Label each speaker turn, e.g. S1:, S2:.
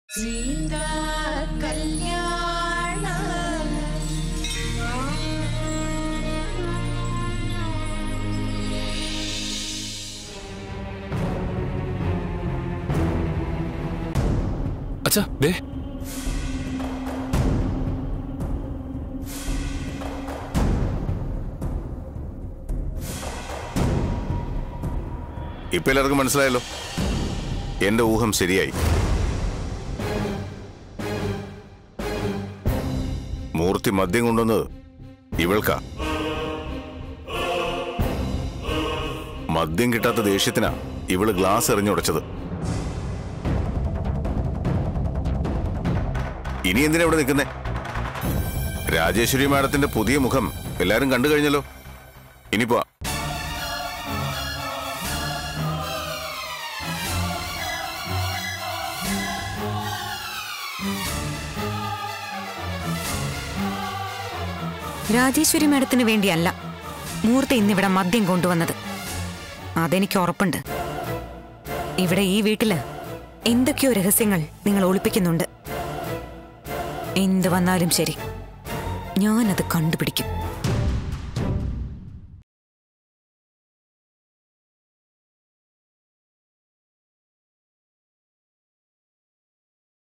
S1: സീതാ കല്യാണ
S2: അച്ഛാ ദേ
S3: ഇപ്പൊ എല്ലാവർക്കും മനസ്സിലായല്ലോ എന്റെ ഊഹം ശരിയായി മൂർത്തി മദ്യം കൊണ്ടുവന്നത് ഇവൾക്കാ മദ്യം കിട്ടാത്ത ദേഷ്യത്തിനാ ഇവള് ഗ്ലാസ് എറിഞ്ഞുടച്ചത് ഇനി എന്തിനാ ഇവിടെ നിൽക്കുന്നേ രാജേശ്വരി മാഡത്തിന്റെ പുതിയ മുഖം എല്ലാരും കണ്ടു കഴിഞ്ഞല്ലോ ഇനിപ്പോ
S4: രാജേശ്വരി മാഡത്തിന് വേണ്ടിയല്ല മൂർത്തി ഇന്നിവിടെ മദ്യം കൊണ്ടുവന്നത് അതെനിക്ക് ഉറപ്പുണ്ട് ഇവിടെ ഈ വീട്ടില് എന്തൊക്കെയോ രഹസ്യങ്ങൾ നിങ്ങൾ ഒളിപ്പിക്കുന്നുണ്ട് എന്ത് വന്നാലും ശരി ഞാനത് കണ്ടുപിടിക്കും